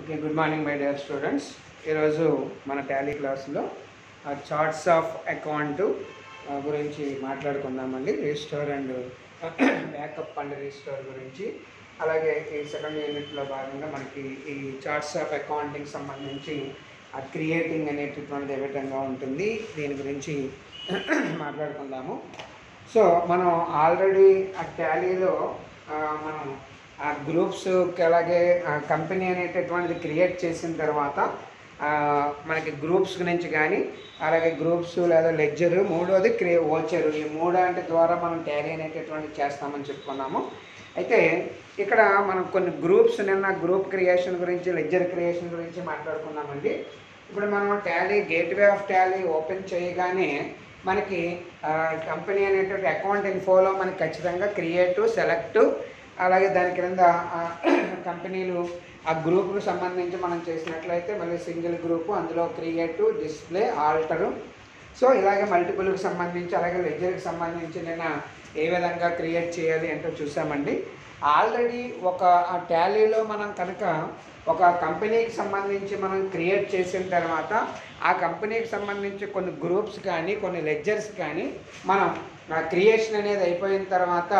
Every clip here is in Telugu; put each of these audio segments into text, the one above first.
okay good morning my dear students ఈరోజు మన టాలీ క్లాస్లో చార్ట్స్ ఆఫ్ అకౌంట్ గురించి మాట్లాడుకుందామండి register and backup fund register గురించి అలాగే ఈ సెకండ్ యూనిట్లో భాగంగా మనకి ఈ చార్ట్స్ ఆఫ్ అకౌంటింగ్ సంబంధించి ఆ క్రియేటింగ్ అనేటటువంటిది ఏ విధంగా ఉంటుంది దీని గురించి మాట్లాడుకుందాము సో మనం ఆల్రెడీ ఆ టాలీలో మనం ఆ గ్రూప్స్ అలాగే కంపెనీ అనేటటువంటిది క్రియేట్ చేసిన తర్వాత ఆ, మనకి గ్రూప్స్ గురించి కానీ అలాగే గ్రూప్స్ లేదా లెక్చర్ మూడోది క్రియే ఓచరు ఈ మూడాంటి ద్వారా మనం టాలీ అనేటటువంటిది చేస్తామని చెప్పుకున్నాము అయితే ఇక్కడ మనం కొన్ని గ్రూప్స్ నిన్న గ్రూప్ క్రియేషన్ గురించి లెక్చర్ క్రియేషన్ గురించి మాట్లాడుకున్నామండి ఇప్పుడు మనం Tally gateway of Tally open చేయగానే మనకి కంపెనీ అనేటువంటి అకౌంట్ ఇన్ఫోలో మనకి ఖచ్చితంగా క్రియేట్ సెలెక్ట్ అలాగే దాని క్రింద ఆ, కంపెనీలు ఆ గ్రూప్కు సంబంధించి మనం చేసినట్లయితే మళ్ళీ సింగిల్ గ్రూపు అందులో క్రియేట్ డిస్ప్లే ఆల్టరు సో ఇలాగే మల్టిపుల్కి సంబంధించి అలాగే లెజర్కి సంబంధించి నేను ఏ విధంగా క్రియేట్ చేయాలి ఏంటో చూసామండి ఆల్రెడీ ఒక ఆ టాలీలో మనం కనుక ఒక కంపెనీకి సంబంధించి మనం క్రియేట్ చేసిన తర్వాత ఆ కంపెనీకి సంబంధించి కొన్ని గ్రూప్స్ కానీ కొన్ని లెడ్జర్స్ కానీ మనం క్రియేషన్ అనేది అయిపోయిన తర్వాత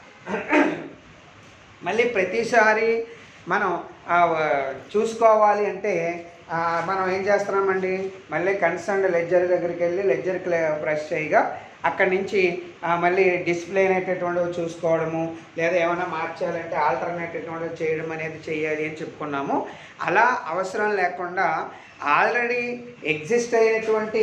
మళ్ళీ ప్రతిసారి మనం ఆ, చూసుకోవాలి అంటే ఆ, మనం ఏం చేస్తున్నామండి మళ్ళీ కన్సర్న్ లెడ్జర్ దగ్గరికి వెళ్ళి లెడ్జర్ ప్రెస్ చేయగా అక్కడి నుంచి ఆ, మళ్ళీ డిస్ప్లే అనేటటువంటివి చూసుకోవడము లేదా ఏమైనా మార్చాలంటే ఆల్టర్నేటటువంటివి చేయడం అనేది చేయాలి అని చెప్పుకున్నాము అలా అవసరం లేకుండా ఆల్రెడీ ఎగ్జిస్ట్ అయినటువంటి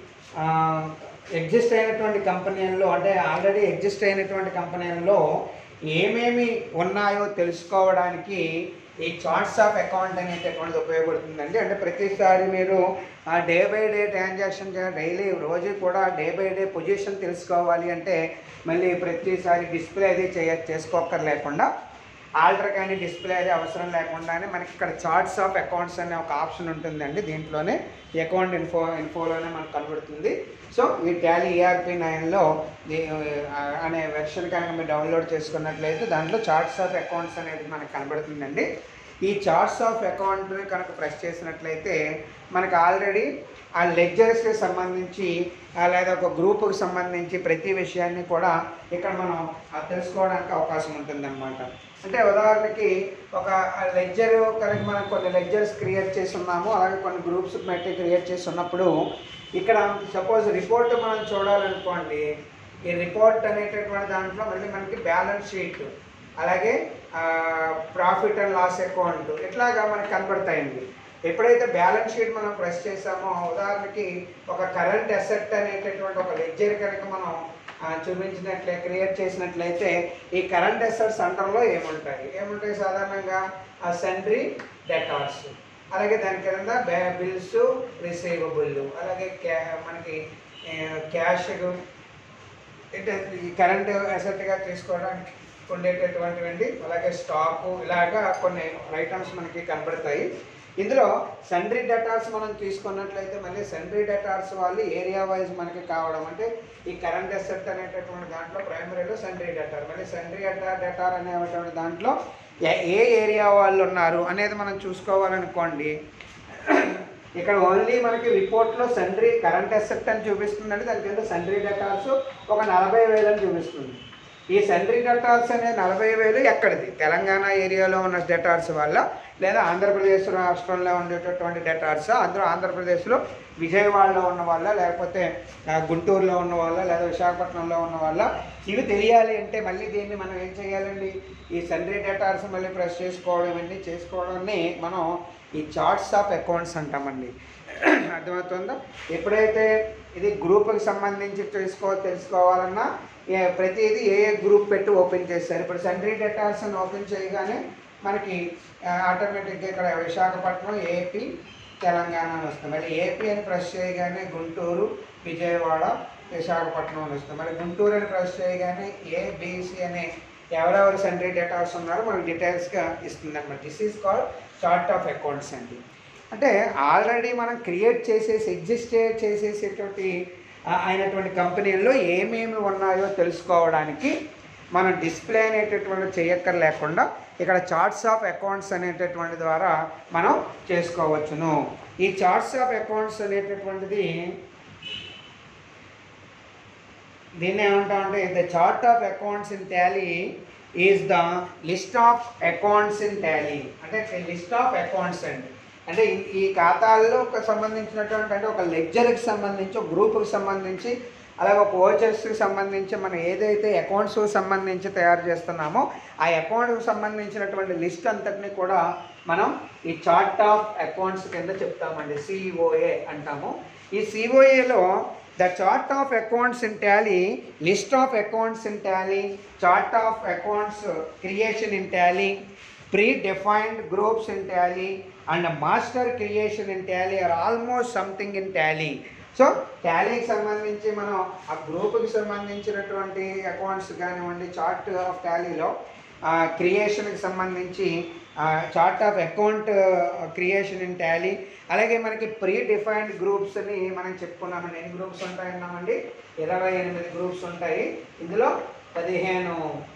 ఎగ్జిస్ట్ అయినటువంటి కంపెనీల్లో అంటే ఆల్రెడీ ఎగ్జిస్ట్ అయినటువంటి కంపెనీల్లో ఏమేమి ఉన్నాయో తెలుసుకోవడానికి ఈ చార్ట్స్ ఆఫ్ అకౌంట్ అనేటటువంటిది ఉపయోగపడుతుందండి అంటే ప్రతిసారి మీరు day by day transaction daily రోజు కూడా డే బై డే పొజిషన్ తెలుసుకోవాలి అంటే మళ్ళీ ప్రతిసారి డిస్ప్లే అది చేయ చేసుకోక్కర్లేకుండా ఆల్టర్ కానీ డిస్ప్లే అది అవసరం లేకుండానే మనకి ఇక్కడ చార్ట్స్ ఆఫ్ అకౌంట్స్ అనే ఒక ఆప్షన్ ఉంటుందండి దీంట్లోనే ఈ అకౌంట్ ఇన్ఫో ఇన్ఫోలోనే మనకు కనబడుతుంది సో ఈ టాలీ ఈఆర్పి నైన్లో అనే వెర్షన్ కనుక మీరు డౌన్లోడ్ చేసుకున్నట్లయితే దాంట్లో చార్ట్స్ ఆఫ్ అకౌంట్స్ అనేది మనకు కనబడుతుందండి ఈ చార్ట్స్ ఆఫ్ అకౌంట్ని కనుక ప్రెస్ చేసినట్లయితే మనకు ఆల్రెడీ ఆ లెక్చర్స్కి సంబంధించి ఆ లేదా ఒక గ్రూపుకి సంబంధించి ప్రతి విషయాన్ని కూడా ఇక్కడ మనం ఆ తెలుసుకోవడానికి అవకాశం ఉంటుందన్నమాట అంటే ఉదాహరణకి ఒక లెక్చర్ కనుక మనం కొన్ని లెక్చర్స్ క్రియేట్ చేసి ఉన్నాము అలాగే కొన్ని గ్రూప్స్ పెట్టి క్రియేట్ చేసి ఉన్నప్పుడు ఇక్కడ సపోజ్ రిపోర్ట్ మనం చూడాలనుకోండి ఈ రిపోర్ట్ అనేటటువంటి దాంట్లో మళ్ళీ మనకి బ్యాలెన్స్ షీట్ అలాగే ప్రాఫిట్ అండ్ లాస్ అకౌంట్ ఇట్లాగా మనకి కనబడతాయండి ఎప్పుడైతే బ్యాలెన్స్ షీట్ మనం ప్రెస్ చేసామో ఉదాహరణకి ఒక కరెంట్ అసెట్ అనేటటువంటి ఒక లెడ్జర్ కనుక మనం ఆ, చూపించినట్లే క్రియేట్ చేసినట్లయితే ఈ కరెంట్ అసెట్స్ అండర్లో ఏముంటాయి ఏముంటాయి సాధారణంగా ఆ సెంట్రీ డెటార్స్ అలాగే దాని కింద బ్యా బిల్స్ రిసీవబుల్ అలాగే క్యా మనకి క్యాష్ అంటే ఈ కరెంట్ అసెట్గా తీసుకోవడానికి ఉండేటటువంటివండి అలాగే స్టాకు ఇలాగా కొన్ని ఐటమ్స్ మనకి కనబడతాయి ఇందులో సండ్రీ డేటాస్ మనం తీసుకున్నట్లయితే మళ్ళీ సండ్రీ డేటాస్ వాళ్ళు ఏరియా వైజ్ మనకి కావడం అంటే ఈ కరెంట్ అసెట్ అనేటటువంటి దాంట్లో ప్రైమరీలో సండ్రీ డేటార్ మళ్ళీ సండ్రీ డేటా డేటార్ అనేటువంటి దాంట్లో ఏ- ఏ ఏరియా వాళ్ళు ఉన్నారు అనేది మనం చూసుకోవాలనుకోండి ఇక్కడ ఓన్లీ మనకి రిపోర్ట్లో సండ్రీ కరెంట్ అసెట్ అని చూపిస్తుందండి దాని కింద సండ్రీ డేటార్స్ ఒక నలభై వేలు అని చూపిస్తుంది ఈ సండ్రీ డేటార్స్ అనే నలభై వేలు ఎక్కడిది తెలంగాణ ఏరియాలో ఉన్న డేటార్స్ వల్ల లేదా ఆంధ్రప్రదేశ్ రాష్ట్రంలో ఉండేటటువంటి డేటార్స్ అందులో ఆంధ్రప్రదేశ్లో విజయవాడలో ఉన్న వాళ్ళ లేకపోతే ఆ, గుంటూరులో ఉన్న వాళ్ళ లేదా విశాఖపట్నంలో ఉన్న వాళ్ళ ఇవి తెలియాలి అంటే మళ్ళీ దీన్ని మనం ఏం చేయాలండి ఈ సండ్రీ డేటార్స్ మళ్ళీ ప్రెస్ చేసుకోవడం ఇవన్నీ చేసుకోవడాన్ని మనం ఈ చార్ట్స్ ఆఫ్ అకౌంట్స్ అంటామండి అర్థమవుతుందా ఎప్పుడైతే ఇది గ్రూప్కి సంబంధించి తెలుసుకో తెలుసుకోవాలన్నా ఏ- ప్రతిదీ ఏ ఏ గ్రూప్ పెట్టి ఓపెన్ చేస్తారు ఇప్పుడు సండ్రీ డేటాస్ అని ఓపెన్ చేయగానే మనకి ఆటోమేటిక్గా ఇక్కడ విశాఖపట్నం ఏపీ తెలంగాణ అని వస్తుంది మళ్ళీ ఏపీ అని ప్రెస్ చేయగానే గుంటూరు విజయవాడ విశాఖపట్నం అని వస్తుంది మరి గుంటూరు అని ప్రెస్ చేయగానే ఏబిసి అనే ఎవరెవరు సండ్రీ డేటాస్ ఉన్నారో మనకి డీటెయిల్స్గా ఇస్తుంది అనమాట this is called chart of accounts అండి అంటే ఆల్రెడీ మనం క్రియేట్ చేసేసి ఎగ్జిస్ట్ చేసేసేటువంటి ఆ, అయినటువంటి కంపెనీల్లో ఏమేమి ఉన్నాయో తెలుసుకోవడానికి మనం డిస్ప్లే అనేటటువంటి చేయక్కర్ లేకుండా ఇక్కడ చార్ట్స్ ఆఫ్ అకౌంట్స్ అనేటటువంటి ద్వారా మనం చేసుకోవచ్చును ఈ చార్ట్స్ ఆఫ్ అకౌంట్స్ అనేటటువంటిది దీన్ని ఏమంటామంటే the chart of accounts in Tally is the list of accounts in Tally అంటే లిస్ట్ ఆఫ్ అకౌంట్స్ అండి అంటే ఈ- ఈ ఖాతాల్లో ఒక సంబంధించినటువంటి అంటే ఒక లెక్చర్కి సంబంధించి ఒక గ్రూప్కి సంబంధించి అలాగే ఒక ఓచర్స్కి సంబంధించి మనం ఏదైతే అకౌంట్స్ సంబంధించి తయారు చేస్తున్నామో ఆ అకౌంట్కి సంబంధించినటువంటి లిస్ట్ అంతటిని కూడా మనం ఈ చార్ట్ ఆఫ్ అకౌంట్స్ కింద చెప్తామండి సిఓఏ అంటాము ఈ సిఓఏలో the chart of accounts in Tally list of accounts in Tally chart of accounts creation in Tally predefined groups in Tally and master creation in Tally are almost something in Tally so టాలీకి సంబంధించి మనం ఆ గ్రూప్కి సంబంధించినటువంటి అకౌంట్స్ కానివ్వండి చార్ట్ ఆఫ్ టాలీలో క్రియేషన్కి సంబంధించి chart of account creation in Tally అలాగే మనకి ప్రీ డిఫైన్డ్ గ్రూప్స్ని మనం చెప్పుకున్నామండి ఎన్ని గ్రూప్స్ ఉంటాయన్నామండి ఇరవై ఎనిమిది గ్రూప్స్ ఉంటాయి ఇందులో పదిహేను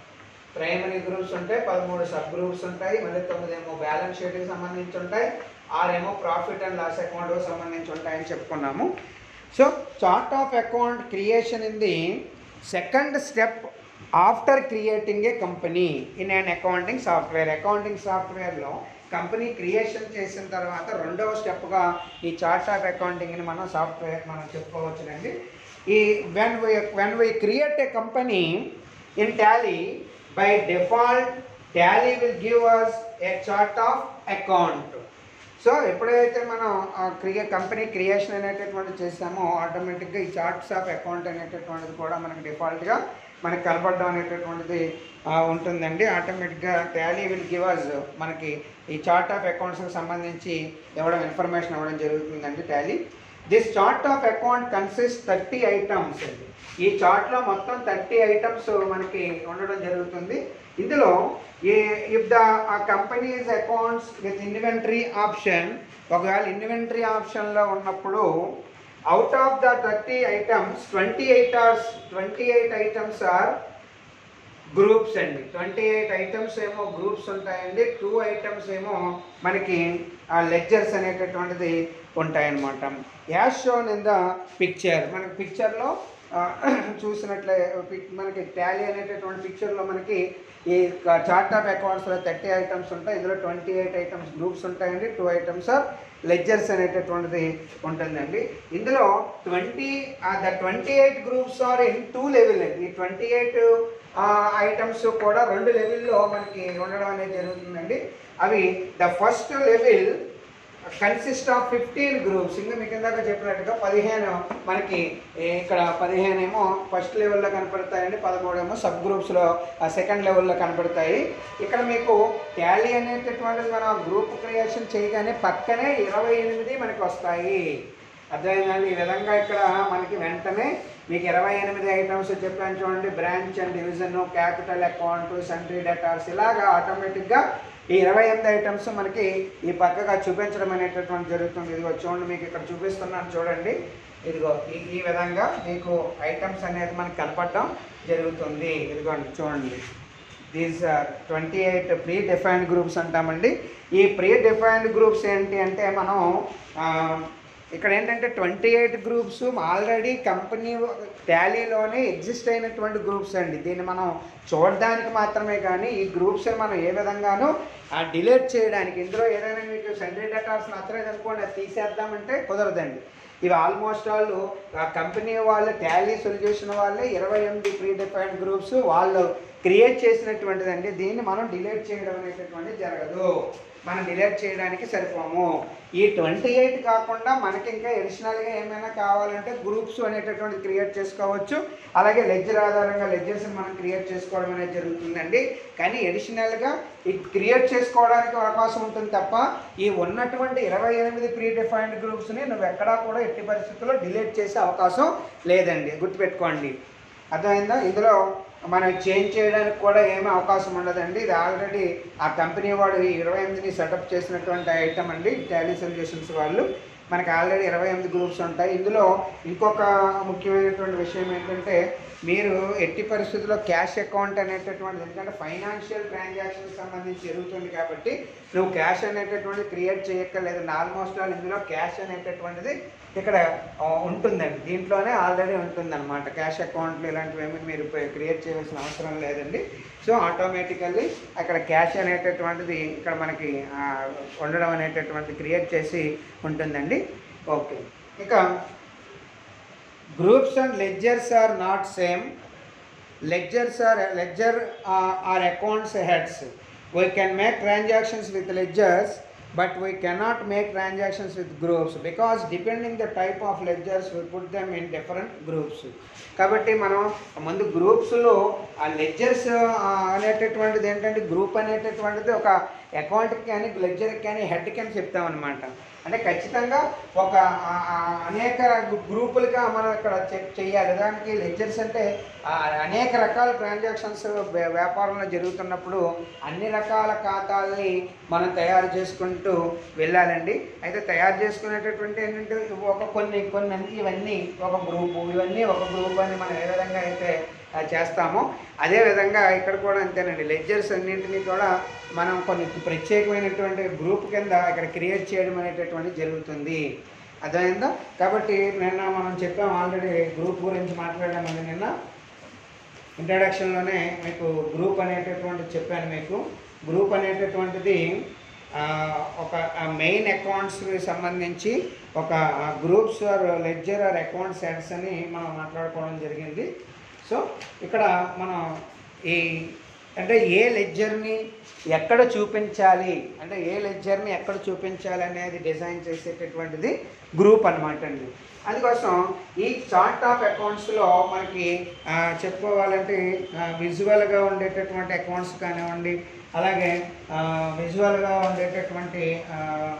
ప్రైమరీ గ్రూప్స్ ఉంటాయి పదమూడు సబ్ గ్రూప్స్ ఉంటాయి మళ్ళీ తొమ్మిది ఏమో బ్యాలెన్స్ షీట్కి సంబంధించి ఉంటాయి ఆరేమో ప్రాఫిట్ అండ్ లాస్ అకౌంట్కి సంబంధించి ఉంటాయని చెప్పుకున్నాము so chart of account creation in the second step after creating a company in an accounting software accounting సాఫ్ట్వేర్లో కంపెనీ క్రియేషన్ చేసిన తర్వాత రెండవ స్టెప్గా ఈ చార్ట్ ఆఫ్ అకౌంటింగ్ని మనం సాఫ్ట్వేర్ మనం చెప్పుకోవచ్చునండి ఈ when why when why create a company in Tally by default Tally will give us a chart of account so ఎప్పుడైతే మనం క్రియే కంపెనీ క్రియేషన్ అనేటటువంటిది చేస్తామో ఆటోమేటిక్గా ఈ చార్ట్స్ ఆఫ్ అకౌంట్ అనేటటువంటిది కూడా మనకి డిఫాల్ట్గా మనకి కనపడడం అనేటటువంటిది ఆ, ఉంటుందండి ఆటోమేటిక్గా టాలీ విల్ గివ్ అస్ మనకి ఈ చార్ట్ ఆఫ్ అకౌంట్స్కి సంబంధించి ఇవ్వడం ఇన్ఫర్మేషన్ ఇవ్వడం జరుగుతుందండి Tally this chart of account consist thirty items అండి ఈ చార్ట్లో మొత్తం థర్టీ ఐటమ్స్ మనకి ఉండడం జరుగుతుంది ఇందులో ఈ if the companies accounts with inventory option ఒకవేళ ఇన్వెంటరీ ఆప్షన్లో ఉన్నప్పుడు out of the thirty items twenty eight are twenty eight items are groups అండి ట్వంటీ ఎయిట్ ఐటమ్స్ ఏమో గ్రూప్స్ ఉంటాయండి టూ ఐటమ్స్ ఏమో మనకి లెక్చర్స్ అనేటటువంటిది ఉంటాయన్నమాట as shown in the picture మనకి పిక్చర్లో చూసినట్లే పిక్- మనకి టాలీ అనేటటువంటి పిక్చర్లో మనకి ఈ చార్ట్ ఆఫ్ అకౌంట్స్లో థర్టీ ఐటమ్స్ ఉంటాయి ఇందులో ట్వంటీ ఎయిట్ ఐటమ్స్ గ్రూప్స్ ఉంటాయండి టూ ఐటమ్స్ ఆర్ లెడ్జర్స్ అనేటటువంటిది ఉంటుందండి ఇందులో twenty the twenty eight groups are in two level అండి ఈ ట్వంటీ ఎయిట్ ఐటమ్స్ కూడా రెండు లెవెల్లో మనకి ఉండడం అనేది జరుగుతుందండి అవి the first level consist of fifteen groups ఇంకా మీకు ఇందాక చెప్పినట్టుగా పదిహేను మనకి ఏ, ఇక్కడ పదిహేను ఏమో ఫస్ట్ లెవెల్లో కనపడతాయండి పదమూడు ఏమో సబ్ గ్రూప్స్లో సెకండ్ లెవెల్లో కనపడతాయి ఇక్కడ మీకు టాలీ అనేటటువంటిది మనం గ్రూప్ క్రియేషన్ చేయగానే పక్కనే ఇరవై ఎనిమిది మనకి వస్తాయి అర్థమైందండి ఈ విధంగా ఇక్కడ మనకి వెంటనే మీకు ఇరవై ఎనిమిది ఐటమ్స్ చెప్పాను చూడండి branch and division capital account sundry debtors ఇలాగా ఆటోమేటిక్గా ఈ ఇరవై ఎనిమిది ఐటమ్స్ మనకి ఈ పక్కగా చూపించడం అనేటటువంటి జరుగుతుంది ఇదిగో చూడండి మీకు ఇక్కడ చూపిస్తున్నాను చూడండి ఇదిగో ఈ ఈ విధంగా మీకు ఐటమ్స్ అనేది మనకి కనపడడం జరుగుతుంది ఇదిగోండి చూడండి these twenty eight predefined groups అంటామండి ఈ ప్రీ డిఫైన్డ్ గ్రూప్స్ ఏంటి అంటే మనం ఆ, ఇక్కడ ఏంటంటే twenty eight groups already company టాలీలోనే ఎగ్జిస్ట్ అయినటువంటి గ్రూప్స్ అండి దీన్ని మనం చూడడానికి మాత్రమే కానీ ఈ గ్రూప్స్ మనం ఏ విధంగానూ డిలీట్ చేయడానికి ఇందులో ఏదైనా మీకు సెంట్రీ డేటాస్ నచ్చలేదు అనుకోండి అది తీసేద్దామంటే కుదరదండి ఇవి ఆల్మోస్ట్ వాళ్ళు ఆ కంపెనీ వాళ్ళు టాలీ సొల్యూషన్ వాళ్ళే ఇరవై ఎనిమిది ప్రీ డిఫైన్డ్ గ్రూప్స్ వాళ్ళు క్రియేట్ చేసినటువంటిదండి దీన్ని మనం డిలీట్ చేయడం అనేటటువంటిది జరగదు మనం డిలీట్ చేయడానికి సరిపోము ఈ ట్వంటీ ఎయిట్ కాకుండా మనకి ఇంకా అడిషనల్గా ఏమైనా కావాలంటే గ్రూప్స్ అనేటటువంటి క్రియేట్ చేసుకోవచ్చు అలాగే లెడ్జర్ ఆధారంగా లెడ్జర్స్ని మనం క్రియేట్ చేసుకోవడం అనేది జరుగుతుందండి కానీ అడిషనల్గా ఇది క్రియేట్ చేసుకోవడానికి అవకాశం ఉంటుంది తప్ప ఈ ఉన్నటువంటి ఇరవై ఎనిమిది ప్రీ డిఫైన్డ్ గ్రూప్స్ని నువ్వు ఎక్కడా కూడా ఎట్టి పరిస్థితుల్లో డిలీట్ చేసే అవకాశం లేదండి గుర్తుపెట్టుకోండి అర్థమైందా ఇందులో మనం చేంజ్ చేయడానికి కూడా ఏమీ అవకాశం ఉండదండి ఇది ఆల్రెడీ ఆ కంపెనీ వాడు ఈ ఇరవై ఎనిమిదిని సెటప్ చేసినటువంటి ఐటమ్ అండి టాలీ సొల్యూషన్స్ వాళ్ళు మనకి ఆల్రెడీ ఇరవై ఎనిమిది గ్రూప్స్ ఉంటాయి ఇందులో ఇంకొక ముఖ్యమైనటువంటి విషయం ఏంటంటే మీరు ఎట్టి పరిస్థితుల్లో క్యాష్ అకౌంట్ అనేటటువంటిది ఎందుకంటే ఫైనాన్షియల్ ట్రాన్సాక్షన్ సంబంధించి జరుగుతుంది కాబట్టి నువ్వు క్యాష్ అనేటటువంటిది క్రియేట్ చేయక్కర్లేదు ఆల్మోస్ట్ ఆల్ ఇందులో క్యాష్ అనేటటువంటిది ఇక్కడ ఆ, ఉంటుందండి దీంట్లోనే ఆల్రెడీ ఉంటుందన్నమాట క్యాష్ అకౌంట్లు ఇలాంటివి ఏమి మీరు క్రియేట్ చేయాల్సిన అవసరం లేదండి సో ఆటోమేటికల్లీ అక్కడ క్యాష్ అనేటటువంటిది ఇక్కడ మనకి ఆ, ఉండడం అనేటటువంటిది క్రియేట్ చేసి ఉంటుందండి ఓకే ఇక groups and ledgers are not same ledgers are ledger or accounts heads we can make transactions with ledgers but we cannot make transactions with groups because depending the type of ledgers we put them in different groups కాబట్టి మనం ముందు గ్రూప్స్లో ఆ లెడ్జర్స్ అనేటటువంటిది ఏంటంటే గ్రూప్ అనేటటువంటిది ఒక అకౌంట్కి కానీ లెడ్జర్కి కానీ హెడ్కి అని చెప్తామన్నమాట అంటే ఖచ్చితంగా ఒక ఆ, ఆ, అనేక గ్రూపులుగా మనం ఇక్కడ చెక్ చేయాలి దానికి లెడ్జర్స్ అంటే ఆ, అనేక రకాల ట్రాన్సాక్షన్స్ వ్యాపారంలో జరుగుతున్నప్పుడు అన్ని రకాల ఖాతాల్ని మనం తయారు చేసుకుంటూ వెళ్ళాలండి అయితే తయారు చేసుకునేటటువంటి ఏంటంటే ఒక కొన్ని కొన్ని అన్ని ఇవన్నీ ఒక గ్రూపు ఇవన్నీ ఒక గ్రూప్ అని మనం ఏ విధంగా అయితే ఆ, చేస్తామో అదే విధంగా ఇక్కడ కూడా అంతేనండి లెడ్జర్స్ అన్నింటినీ కూడా మనం కొన్ని ప్రత్యేకమైనటువంటి గ్రూప్ కింద ఇక్కడ క్రియేట్ చేయడం అనేటటువంటి జరుగుతుంది అర్థమైందా కాబట్టి నిన్న మనం చెప్పాం ఆల్రెడీ గ్రూప్ గురించి మాట్లాడామండి నిన్న ఇంట్రడక్షన్లోనే మీకు గ్రూప్ అనేటటువంటిది చెప్పాను మీకు గ్రూప్ అనేటటువంటిది ఆ, ఒక మెయిన్ అకౌంట్స్కి సంబంధించి ఒక groups or ledger or accounts heads అని మనం మాట్లాడుకోవడం జరిగింది సో ఇక్కడ మనం ఈ అంటే ఏ లెడ్జర్ని ఎక్కడ చూపించాలి అంటే ఏ లెడ్జర్ని ఎక్కడ చూపించాలి అనేది డిజైన్ చేసేటటువంటిది గ్రూప్ అనమాట అండి అందుకోసం ఈ చార్ట్ ఆఫ్ అకౌంట్స్లో మనకి ఆ, చెప్పుకోవాలంటే విజువల్గా ఉండేటటువంటి అకౌంట్స్ కానివ్వండి అలాగే విజువల్గా ఉండేటటువంటి ఆ,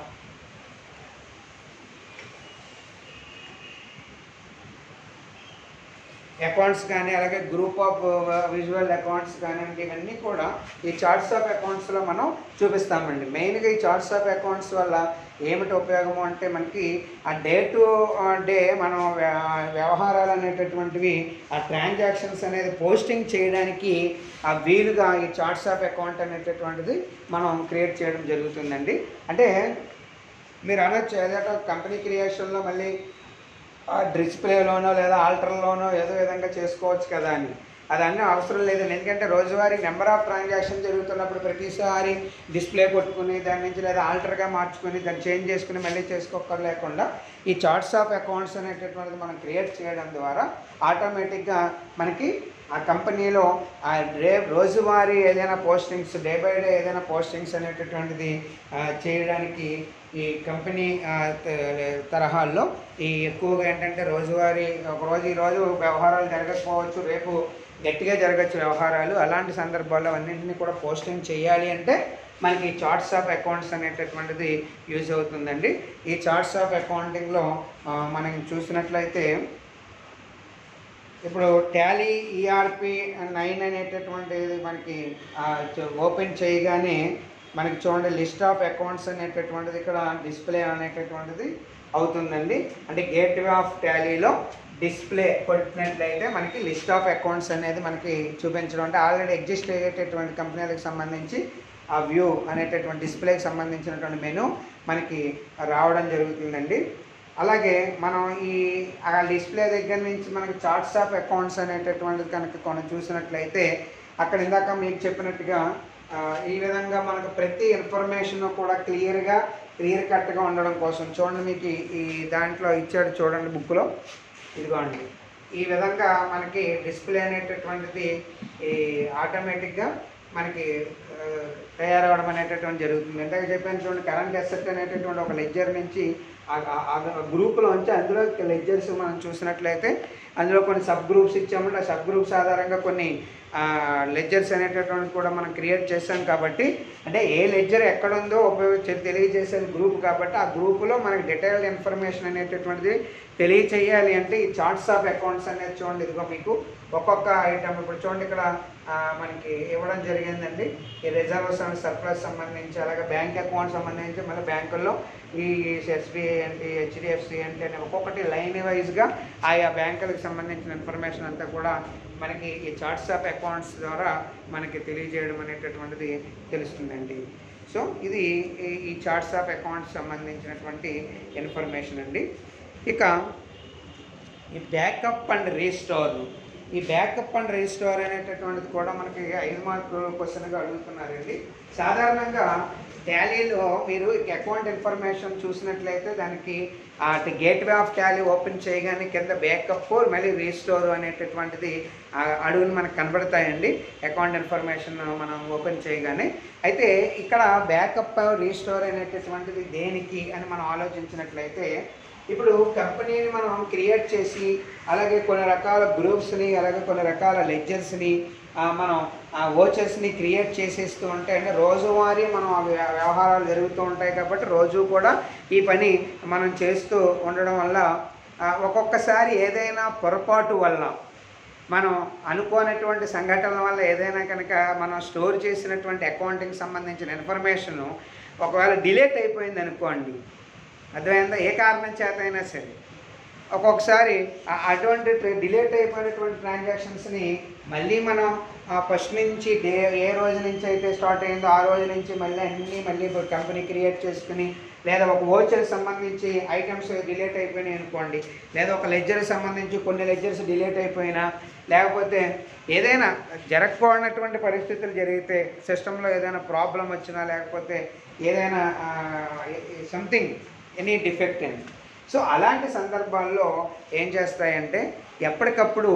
అకౌంట్స్ కానీ అలాగే గ్రూప్ ఆఫ్ విజువల్ అకౌంట్స్ కానివ్వండి ఇవన్నీ కూడా ఈ చార్ట్స్ ఆఫ్ అకౌంట్స్లో మనం చూపిస్తామండి మెయిన్గా ఈ చార్ట్స్ ఆఫ్ అకౌంట్స్ వల్ల ఏమిటి ఉపయోగము అంటే మనకి ఆ డే టు డే మనం వ్య- వ్యవహారాలు అనేటటువంటివి ఆ ట్రాన్సాక్షన్స్ అనేది పోస్టింగ్ చేయడానికి ఆ వీలుగా ఈ చార్ట్స్ ఆఫ్ అకౌంట్ అనేటటువంటిది మనం క్రియేట్ చేయడం జరుగుతుందండి అంటే మీరు అనొచ్చు ఏదైనా కంపెనీ క్రియేషన్లో మళ్ళీ ఆ డిస్ప్లేలోనో లేదా ఆల్టర్లోనో ఏదో విధంగా చేసుకోవచ్చు కదా అని అదన్నీ అవసరం లేదండి ఎందుకంటే రోజువారీ నెంబర్ ఆఫ్ ట్రాన్సాక్షన్ జరుగుతున్నప్పుడు ప్రతిసారి డిస్ప్లే కొట్టుకుని దాని నుంచి లేదా ఆల్టర్గా మార్చుకుని దాన్ని చేంజ్ చేసుకుని మళ్ళీ చేసుకోకర్ లేకుండా ఈ చార్ట్స్ ఆఫ్ అకౌంట్స్ అనేటటువంటిది మనం క్రియేట్ చేయడం ద్వారా ఆటోమేటిక్గా మనకి ఆ కంపెనీలో ఆ డే రోజువారీ ఏదైనా పోస్టింగ్స్ డే బై డే ఏదైనా పోస్టింగ్స్ అనేటటువంటిది ఆ, చేయడానికి ఈ కంపెనీ ఆ, త- తరహాల్లో ఈ ఎక్కువగా ఏంటంటే రోజువారీ ఒక రోజు ఈ రోజు వ్యవహారాలు జరగకపోవచ్చు రేపు గట్టిగా జరగచ్చు వ్యవహారాలు అలాంటి సందర్భాల్లో అన్నింటినీ కూడా పోస్టింగ్ చేయాలి అంటే మనకి చార్ట్స్ ఆఫ్ అకౌంట్స్ అనేటటువంటిది యూజ్ అవుతుందండి ఈ చార్ట్స్ ఆఫ్ అకౌంటింగ్లో మనం చూసినట్లయితే ఇప్పుడు టాలీ ఈఆర్పి నైన్ అనేటటువంటిది మనకి ఓపెన్ చేయగానే మనకి చూడండి లిస్ట్ ఆఫ్ అకౌంట్స్ అనేటటువంటిది ఇక్కడ డిస్ప్లే అనేటటువంటిది అవుతుందండి అంటే గేట్వే ఆఫ్ టాలీలో డిస్ప్లే కొట్టినట్లయితే మనకి లిస్ట్ ఆఫ్ అకౌంట్స్ అనేది మనకి చూపించడం అంటే ఆల్రెడీ ఎగ్జిస్ట్ అయ్యేటటువంటి కంపెనీలకు సంబంధించి ఆ వ్యూ అనేటటువంటి డిస్ప్లేకి సంబంధించినటువంటి మెను మనకి రావడం జరుగుతుందండి అలాగే మనం ఈ ఆ డిస్ప్లే దగ్గర నుంచి మనకి చార్ట్స్ ఆఫ్ అకౌంట్స్ అనేటటువంటిది కనుక మనం చూసినట్లయితే అక్కడ ఇందాక మీకు చెప్పినట్టుగా ఆ, ఈ విధంగా మనకు ప్రతి ఇన్ఫర్మేషన్ కూడా క్లియర్గా క్లియర్ కట్గా ఉండడం కోసం చూడండి మీకు ఈ- ఈ దాంట్లో ఇచ్చాడు చూడండి బుక్లో ఇదిగోండి ఈ విధంగా మనకి డిస్ప్లే అనేటటువంటిది ఈ ఆటోమేటిక్గా మనకి ఆ, తయారవడం అనేటటువంటి జరుగుతుంది ఇందాక చెప్పాను చూడండి కరెంట్ అసెట్ అనేటటువంటి ఒక లెడ్జర్ నుంచి ఆ- ఆ- ఆ గ్రూప్లో ఉంచి అందులో లెడ్జర్స్ మనం చూసినట్లయితే అందులో కొన్ని సబ్ గ్రూప్స్ ఇచ్చామంటే ఆ సబ్ గ్రూప్స్ ఆధారంగా కొన్ని లెడ్జర్స్ అనేటటువంటి కూడా మనం క్రియేట్ చేస్తాం కాబట్టి అంటే ఏ లెడ్జర్ ఎక్కడ ఉందో ఉపయోగించే తెలియజేసేది గ్రూప్ కాబట్టి ఆ గ్రూపులో మనకి డీటెయిల్డ్ ఇన్ఫర్మేషన్ అనేటటువంటిది తెలియచేయాలి అంటే ఈ చార్ట్స్ ఆఫ్ అకౌంట్స్ అనేది చూడండి ఇదిగో మీకు ఒక్కొక్క ఐటమ్ ఇప్పుడు చూడండి ఇక్కడ ఆ, మనకి ఇవ్వడం జరిగిందండి ఈ రిజర్వ్స్ అండ్ సర్ప్లస్ సంబంధించి అలాగే బ్యాంక్ అకౌంట్ సంబంధించి మళ్ళీ బ్యాంకుల్లో ఈ ఎస్బీఐ అంటే హెచ్డిఎఫ్సి అంటే అని ఒక్కొక్కటి లైన్ వైజ్గా ఆయా బ్యాంకులకు సంబంధించిన ఇన్ఫర్మేషన్ అంతా కూడా మనకి ఈ చార్ట్స్ ఆఫ్ అకౌంట్స్ ద్వారా మనకి తెలియజేయడం అనేటటువంటిది తెలుస్తుందండి సో ఇది ఈ- ఈ చార్ట్స్ ఆఫ్ అకౌంట్స్ సంబంధించినటువంటి ఇన్ఫర్మేషన్ అండి ఇక ఈ బ్యాకప్ అండ్ రీస్టోర్ ఈ బ్యాకప్ అండ్ రీస్టోర్ అనేటటువంటిది కూడా మనకి ఐదు మార్కుల క్వశ్చన్గా అడుగుతున్నారండి సాధారణంగా టాలీలో మీరు అకౌంట్ ఇన్ఫర్మేషన్ చూసినట్లయితే దానికి గేట్వే ఆఫ్ టాలీ ఓపెన్ చేయగానే కింద బ్యాకప్ మళ్ళీ రీస్టోర్ అనేటటువంటిది ఆ అడుగులు మనకు కనబడతాయండి అకౌంట్ ఇన్ఫర్మేషన్ మనం ఓపెన్ చేయగానే అయితే ఇక్కడ బ్యాకప్ రీస్టోర్ అనేటటువంటిది దేనికి అని మనం ఆలోచించినట్లయితే ఇప్పుడు కంపెనీని మనం క్రియేట్ చేసి అలాగే కొన్ని రకాల గ్రూప్స్ని అలాగే కొన్ని రకాల లెడ్జర్స్ని మనం ఆ ఓచర్స్ని క్రియేట్ చేసేస్తూ ఉంటే అంటే రోజువారీ మనం ఆ వ్య- వ్యవహారాలు జరుగుతూ ఉంటాయి కాబట్టి రోజు కూడా ఈ పని మనం చేస్తూ ఉండడం వల్ల ఆ, ఒక్కొక్కసారి ఏదైనా పొరపాటు వల్ల మనం అనుకోనటువంటి సంఘటనల వల్ల ఏదైనా కనుక మనం స్టోర్ చేసినటువంటి అకౌంటింగ్ సంబంధించిన ఇన్ఫర్మేషన్ ఒకవేళ డిలేట్ అయిపోయింది అనుకోండి అర్థమైందా ఏ కారణం చేత అయినా సరే ఒక్కొక్కసారి ఆ- అటువంటి డిలేట్ అయిపోయినటువంటి ట్రాన్సాక్షన్స్ని మళ్ళీ మనం ఫస్ట్ నుంచి డే ఏ రోజు నుంచి అయితే స్టార్ట్ అయిందో ఆ రోజు నుంచి మళ్ళీ అన్నీ మళ్ళీ కంపెనీ క్రియేట్ చేసుకుని లేదా ఒక ఓచర్కి సంబంధించి ఐటమ్స్ డిలేట్ అయిపోయినాయి అనుకోండి లేదా ఒక లెడ్జర్కి సంబంధించి కొన్ని లెడ్జర్స్ డిలేట్ అయిపోయినా లేకపోతే ఏదైనా జరగకూడనటువంటి పరిస్థితులు జరిగితే సిస్టంలో ఏదైనా ప్రాబ్లం వచ్చినా లేకపోతే ఏదైనా సంథింగ్ ఎనీ డిఫెక్ట్ అని సో అలాంటి సందర్భాల్లో ఏం చేస్తాయంటే ఎప్పటికప్పుడు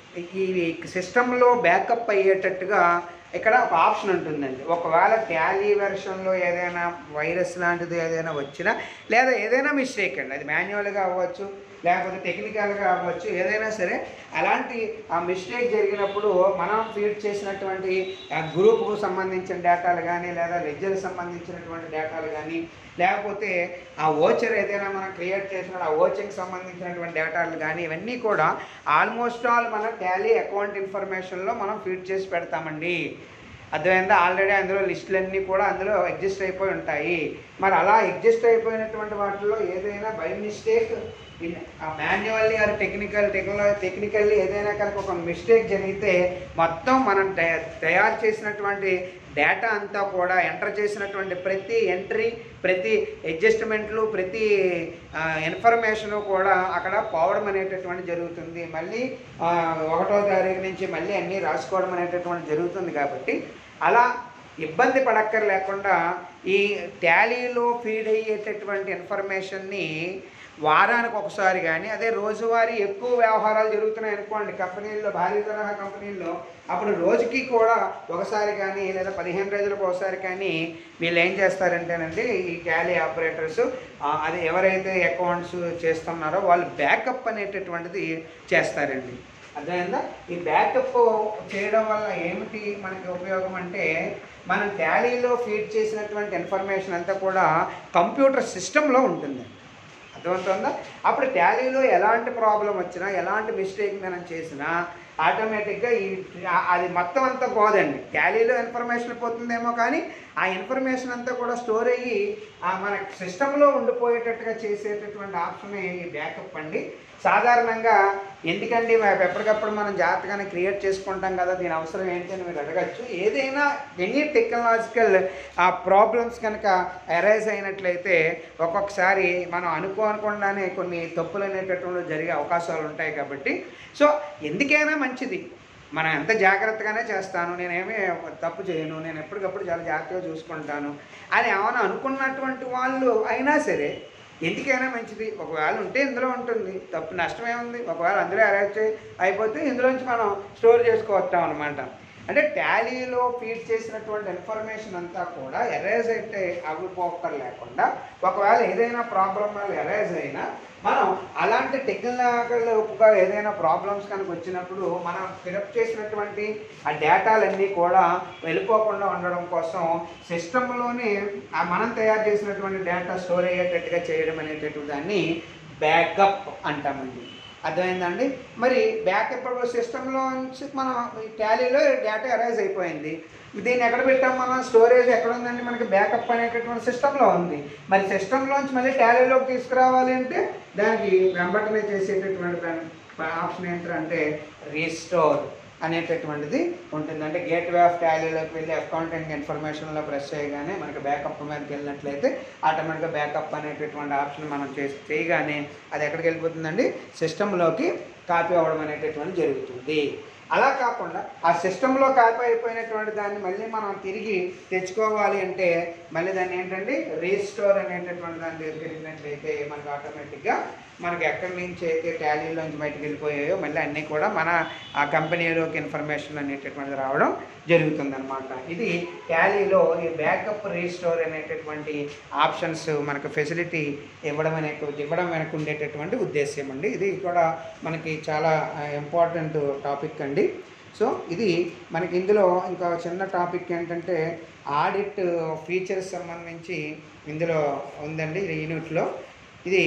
ఈ సిస్టంలో బ్యాకప్ అయ్యేటట్టుగా ఇక్కడ ఒక ఆప్షన్ ఉంటుందండి ఒకవేళ ట్యాలీ వెర్షన్లో ఏదైనా వైరస్ లాంటిది ఏదైనా వచ్చినా లేదా ఏదైనా మిస్టేక్ అండి అది మాన్యువల్గా అవ్వచ్చు లేకపోతే టెక్నికల్గా అవ్వచ్చు ఏదైనా సరే అలాంటి ఆ మిస్టేక్ జరిగినప్పుడు మనం ఫీడ్ చేసినటువంటి ఆ గ్రూప్కు సంబంధించిన డేటాలు కానీ లేదా లెడ్జర్కి సంబంధించినటువంటి డేటాలు కానీ లేకపోతే ఆ ఓచర్ ఏదైనా మనం క్రియేట్ చేసిన ఆ ఓచర్కి సంబంధించినటువంటి డేటాలు కానీ ఇవన్నీ కూడా ఆల్మోస్ట్ ఆల్ మన టాలీ అకౌంట్ ఇన్ఫర్మేషన్లో మనం ఫీడ్ చేసి పెడతామండి అర్థమైందా ఆల్రెడీ అందులో లిస్టులన్నీ కూడా అందులో ఎగ్జిస్ట్ అయిపోయి ఉంటాయి మరి అలా ఎగ్జిస్ట్ అయిపోయినటువంటి వాటిలో ఏదైనా by mistake manually or technical technology technically ఏదైనా కనుక ఒక మిస్టేక్ జరిగితే మొత్తం మనం తయ- తయారు చేసినటువంటి డేటా అంతా కూడా ఎంటర్ చేసినటువంటి ప్రతి ఎంట్రీ ప్రతి అడ్జస్ట్మెంట్లు ప్రతి ఇన్ఫర్మేషను కూడా అక్కడ పోవడం అనేటటువంటి జరుగుతుంది మళ్ళీ ఆ, ఒకటో తారీఖు నుంచి మళ్ళీ అన్నీ రాసుకోవడం అనేటటువంటి జరుగుతుంది కాబట్టి అలా ఇబ్బంది పడక్కర్ లేకుండా ఈ టాలీలో ఫీడ్ అయ్యేటటువంటి ఇన్ఫర్మేషన్ని వారానికి ఒకసారి కానీ అదే రోజువారీ ఎక్కువ వ్యవహారాలు జరుగుతున్నాయి అనుకోండి కంపెనీల్లో భారీ తరహా కంపెనీల్లో అప్పుడు రోజుకి కూడా ఒకసారి కానీ లేదా పదిహేను రోజులకు ఒకసారి కానీ వీళ్ళు ఏం చేస్తారంటేనండి ఈ టాలీ ఆపరేటర్స్ అది ఎవరైతే అకౌంట్స్ చేస్తున్నారో వాళ్ళు బ్యాకప్ అనేటటువంటిది చేస్తారండి అర్థమైందా ఈ బ్యాకప్ చేయడం వల్ల ఏమిటి మనకి ఉపయోగం అంటే మనం టాలీలో ఫీడ్ చేసినటువంటి ఇన్ఫర్మేషన్ అంతా కూడా కంప్యూటర్ సిస్టంలో ఉంటుంది అర్థమవుతుందా అప్పుడు టాలీలో ఎలాంటి ప్రాబ్లం వచ్చినా ఎలాంటి మిస్టేక్ మనం చేసినా ఆటోమేటిక్గా ఈ ఆ- అది మొత్తం అంతా పోదండి టాలీలో ఇన్ఫర్మేషన్ పోతుందేమో కానీ ఆ ఇన్ఫర్మేషన్ అంతా కూడా స్టోర్ అయ్యి ఆ మన సిస్టంలో ఉండిపోయేటట్టుగా చేసేటటువంటి ఆప్షన్ ఈ బ్యాకప్ అండి సాధారణంగా ఎందుకండి మేము ఎప్పటికప్పుడు మనం జాగ్రత్తగానే క్రియేట్ చేసుకుంటాం కదా దీని అవసరం ఏంటి అని మీరు అడగచ్చు ఏదైనా ఎనీ టెక్నాలజికల్ ఆ ప్రాబ్లమ్స్ కనుక అరైజ్ అయినట్లయితే ఒక్కొక్కసారి మనం అనుకోనకుండానే కొన్ని తప్పులు అనేటటువంటి జరిగే అవకాశాలు ఉంటాయి కాబట్టి సో ఎందుకైనా మంచిది మనం ఎంత జాగ్రత్తగానే చేస్తాను నేనేమీ తప్పు చేయను నేను ఎప్పటికప్పుడు చాలా జాగ్రత్తగా చూసుకుంటాను అని ఏమైనా అనుకున్నటువంటి వాళ్ళు అయినా సరే ఎందుకైనా మంచిది ఒకవేళ ఉంటే ఇందులో ఉంటుంది తప్పు నష్టం ఏముంది ఒకవేళ అందులో అరేంజ్ అయిపోతే ఇందులోంచి మనం స్టోర్ చేసుకోవచ్చాం అనమాట అంటే టాలీలో ఫీడ్ చేసినటువంటి ఇన్ఫర్మేషన్ అంతా కూడా ఎరేజ్ అయితే అవిపోకర్ లేకుండా ఒకవేళ ఏదైనా ప్రాబ్లం వల్ల ఎరేజ్ అయినా మనం అలాంటి టెక్నికల్గా ఏదైనా ప్రాబ్లమ్స్ కనుక వచ్చినప్పుడు మనం ఫిలప్ చేసినటువంటి ఆ డేటాలన్నీ కూడా వెళ్ళిపోకుండా ఉండడం కోసం సిస్టంలోనే ఆ మనం తయారు చేసినటువంటి డేటా స్టోర్ అయ్యేటట్టుగా చేయడం అనేటటువంటి దాన్ని బ్యాకప్ అంటామండి అర్థమైందండి మరి బ్యాకప్ సిస్టంలో నుంచి మనం టాలీలో డేటా అరైజ్ అయిపోయింది దీన్ని ఎక్కడ పెట్టాం మనం స్టోరేజ్ ఎక్కడ ఉందండి మనకి బ్యాకప్ అనేటటువంటి సిస్టంలో ఉంది మరి సిస్టంలోంచి మళ్ళీ టాలీలోకి తీసుకురావాలి అంటే దానికి వెంబటనే చేసేటటువంటి ఆప్షన్ ఏంటంటే రీస్టోర్ అనేటటువంటిది ఉంటుంది అంటే గేట్వే ఆఫ్ టాలీలోకి వెళ్ళి అకౌంటింగ్ ఇన్ఫర్మేషన్లో ప్రెస్ చేయగానే మనకి బ్యాకప్ మీదకి వెళ్ళినట్లయితే ఆటోమేటిక్గా బ్యాకప్ అనేటటువంటి ఆప్షన్ మనం చేసి చేయగానే అది ఎక్కడికి వెళ్ళిపోతుందండి సిస్టంలోకి కాపీ అవ్వడం అనేటటువంటి జరుగుతుంది అలా కాకుండా ఆ సిస్టంలో కాపీ అయిపోయినటువంటి దాన్ని మళ్ళీ మనం తిరిగి తెచ్చుకోవాలి అంటే మళ్ళీ దాన్ని ఏంటంటే రీస్టోర్ అనేటటువంటి దాని దగ్గరికి వెళ్ళినట్లయితే మనకు ఆటోమేటిక్గా మనకి ఎక్కడి నుంచి అయితే టాలీలోంచి బయటకు వెళ్ళిపోయాయో మళ్ళీ అన్నీ కూడా మన ఆ కంపెనీలోకి ఇన్ఫర్మేషన్ అనేటటువంటిది రావడం జరుగుతుందన్నమాట ఇది టాలీలో ఈ బ్యాకప్ రీస్టోర్ అనేటటువంటి ఆప్షన్స్ మనకు ఫెసిలిటీ ఇవ్వడం అనే ఇవ్వడం వెనక ఉండేటటువంటి ఉద్దేశ్యం అండి ఇది కూడా మనకి చాలా ఇంపార్టెంట్ టాపిక్ అండి సో ఇది మనకి ఇందులో ఇంకా చిన్న టాపిక్ ఏంటంటే ఆడిట్ ఫీచర్స్ సంబంధించి ఇందులో ఉందండి ఈ యూనిట్లో ఇది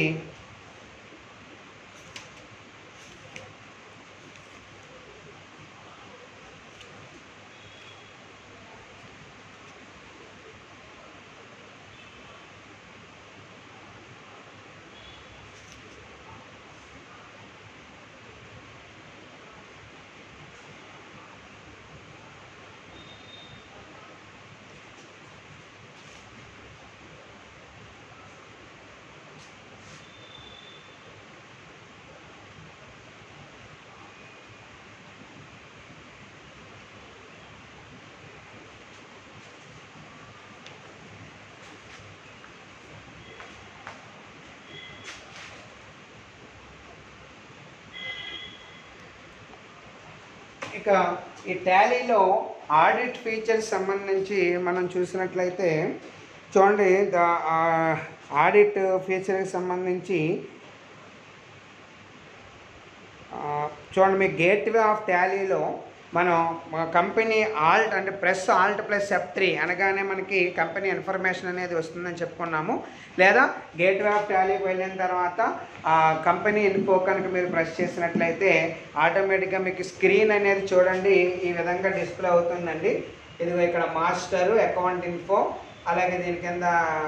ఇక ఈ టాలీలో ఆడిట్ ఫీచర్స్ సంబంధించి మనం చూసినట్లయితే చూడండి ద ఆడిట్ ఫీచర్కి సంబంధించి ఆ, చూడండి మీ గేట్వే ఆఫ్ టాలీలో మనం మా కంపెనీ ఆల్ట్ అంటే press alt plus F three అనగానే మనకి కంపెనీ ఇన్ఫర్మేషన్ అనేది వస్తుందని చెప్పుకున్నాము లేదా గేట్వే ఆఫ్ టాలీకి వెళ్ళిన తర్వాత ఆ కంపెనీ ఇన్ఫో కనుక మీరు ప్రెస్ చేసినట్లయితే ఆటోమేటిక్గా మీకు స్క్రీన్ అనేది చూడండి ఈ విధంగా డిస్ప్లే అవుతుందండి ఇదిగో ఇక్కడ మాస్టరు అకౌంట్ ఇన్ఫో అలాగే దీని కింద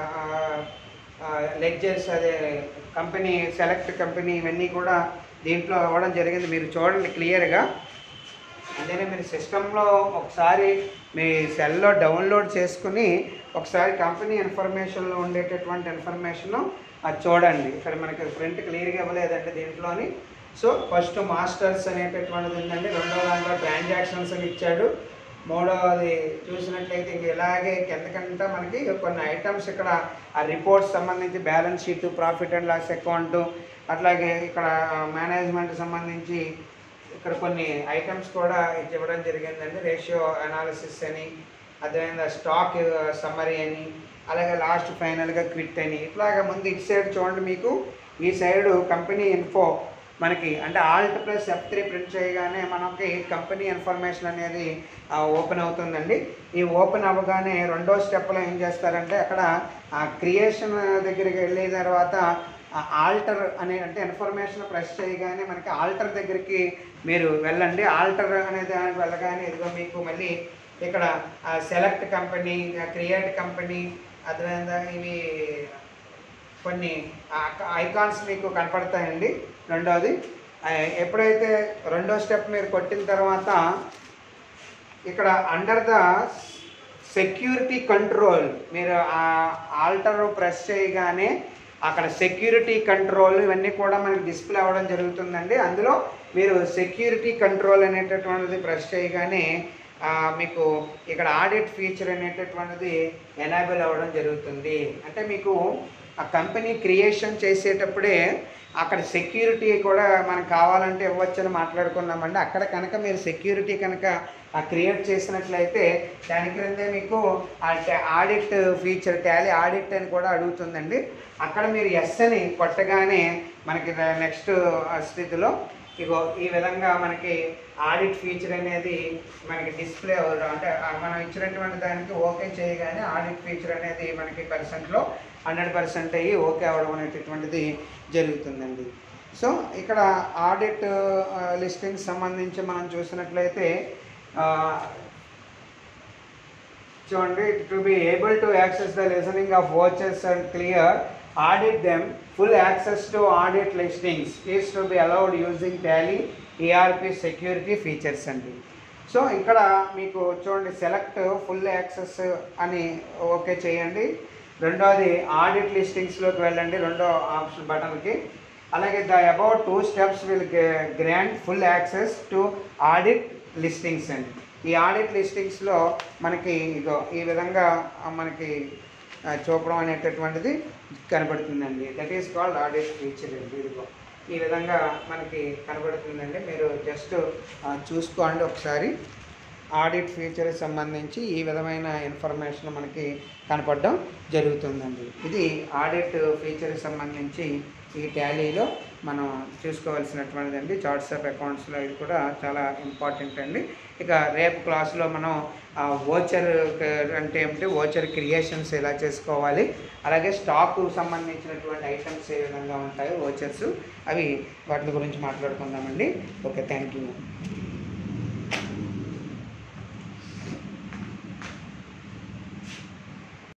లెడ్జర్స్ అదే కంపెనీ సెలెక్ట్ కంపెనీ ఇవన్నీ కూడా దీంట్లో అవ్వడం జరిగింది మీరు చూడండి క్లియర్గా అందుకనే మీరు సిస్టంలో ఒకసారి మీ సెల్లో డౌన్లోడ్ చేసుకుని ఒకసారి కంపెనీ ఇన్ఫర్మేషన్లో ఉండేటటువంటి ఇన్ఫర్మేషన్ అది చూడండి ఇక్కడ మనకి ప్రింట్ క్లియర్గా ఇవ్వలేదండి దీంట్లోని సో ఫస్ట్ మాస్టర్స్ అనేటటువంటిది ఉందండి రెండో దాంట్లో ట్రాన్సాక్షన్స్ అని ఇచ్చాడు మూడవది చూసినట్లయితే ఇంక ఇలాగే కిందకంతా మనకి కొన్ని ఐటమ్స్ ఇక్కడ ఆ రిపోర్ట్స్ సంబంధించి balance sheet profit and loss account అట్లాగే ఇక్కడ మేనేజ్మెంట్ సంబంధించి ఇక్కడ కొన్ని ఐటమ్స్ కూడా ఇవ్వడం జరిగిందండి రేషియో అనాలిసిస్ అని అదేవిధంగా స్టాక్ సమ్మరీ అని అలాగే లాస్ట్ ఫైనల్గా క్విట్ అని ఇట్లాగా ముందు ఇటు సైడ్ చూడండి మీకు ఈ సైడ్ కంపెనీ ఇన్ఫో మనకి అంటే alt plus F three print చేయగానే మనకి కంపెనీ ఇన్ఫర్మేషన్ అనేది ఓపెన్ అవుతుందండి ఈ ఓపెన్ అవ్వగానే రెండో స్టెప్లో ఏం చేస్తారంటే అక్కడ ఆ క్రియేషన్ దగ్గరికి వెళ్ళిన తర్వాత ఆల్టర్ అనే అంటే ఇన్ఫర్మేషన్ ప్రెస్ చేయగానే మనకి ఆల్టర్ దగ్గరికి మీరు వెళ్ళండి ఆల్టర్ అనే దానికి వెళ్ళగానే ఇదిగో మీకు మళ్ళీ ఇక్కడ సెలెక్ట్ కంపెనీ క్రియేట్ కంపెనీ అదేవిధంగా ఇవి కొన్ని ఐకాన్స్ మీకు కనపడతాయండి రెండవది ఆ, ఎప్పుడైతే రెండో స్టెప్ మీరు కొట్టిన తర్వాత ఇక్కడ అండర్ ద సెక్యూరిటీ కంట్రోల్ మీరు ఆ ఆల్టర్ ప్రెస్ చేయగానే అక్కడ సెక్యూరిటీ కంట్రోల్ ఇవన్నీ కూడా మనకి డిస్ప్లే అవ్వడం జరుగుతుందండి అందులో మీరు సెక్యూరిటీ కంట్రోల్ అనేటటువంటిది ప్రెస్ చేయగానే ఆ, మీకు ఇక్కడ ఆడిట్ ఫీచర్ అనేటటువంటిది ఎనాబుల్ అవ్వడం జరుగుతుంది అంటే మీకు ఆ కంపెనీ క్రియేషన్ చేసేటప్పుడే అక్కడ సెక్యూరిటీ కూడా మనకు కావాలంటే ఇవ్వచ్చని మాట్లాడుకున్నామండి అక్కడ కనుక మీరు సెక్యూరిటీ కనుక ఆ క్రియేట్ చేసినట్లయితే దాని క్రిందే మీకు ఆ టా- ఆడిట్ ఫీచర్ టాలీ ఆడిట్ అని కూడా అడుగుతుందండి అక్కడ మీరు ఎస్ అని కొట్టగానే మనకి నెక్స్ట్ స్థితిలో ఇగో ఈ విధంగా మనకి ఆడిట్ ఫీచర్ అనేది మనకి డిస్ప్లే అవ్వడం అంటే ఆ మనం ఇచ్చినటువంటి దానికి ఓకే చేయగానే ఆడిట్ ఫీచర్ అనేది మనకి పర్సెంట్లో హండ్రెడ్ పర్సెంట్ అయ్యి ఓకే అవ్వడం అనేటటువంటిది జరుగుతుందండి సో ఇక్కడ ఆడిట్ లిస్టింగ్ సంబంధించి మనం చూసినట్లయితే ఆ, చూడండి to be able to access the listing of వాచెస్ and clear audit them full access to audit listings is to be allowed using Tally ERP security features అండి సో ఇక్కడ మీకు చూడండి సెలెక్ట్ ఫుల్ యాక్సెస్ అని ఓకే చేయండి రెండోది ఆడిట్ లిస్టింగ్స్లోకి వెళ్ళండి రెండో ఆప్షన్ బటన్కి అలాగే the about two steps will grant full access to audit listings అండి ఈ ఆడిట్ లిస్టింగ్స్లో మనకి ఇగో ఈ విధంగా ఆ, మనకి ఆ, చూపడం అనేటటువంటిది కనబడుతుందండి that is called audit feature అండి ఇదిగో ఈ విధంగా మనకి కనబడుతుందండి మీరు జస్ట్ చూసుకోండి ఒకసారి ఆడిట్ ఫీచర్ సంబంధించి ఈ విధమైన ఇన్ఫర్మేషన్ మనకి కనపడడం జరుగుతుందండి ఇది ఆడిట్ ఫీచర్ సంబంధించి ఈ టాలీలో మనం చూసుకోవాల్సినటువంటిది అండి చార్ట్స్ ఆఫ్ అకౌంట్స్లో ఇది కూడా చాలా ఇంపార్టెంట్ అండి ఇక రేపు క్లాస్లో మనం ఓచర్ అంటే ఏమిటి ఓచర్ క్రియేషన్స్ ఎలా చేసుకోవాలి అలాగే స్టాక్ సంబంధించినటువంటి ఐటమ్స్ ఏ విధంగా ఉంటాయి ఓచర్స్ అవి వాటి గురించి మాట్లాడుకుందామండి ఓకే థ్యాంక్ యూ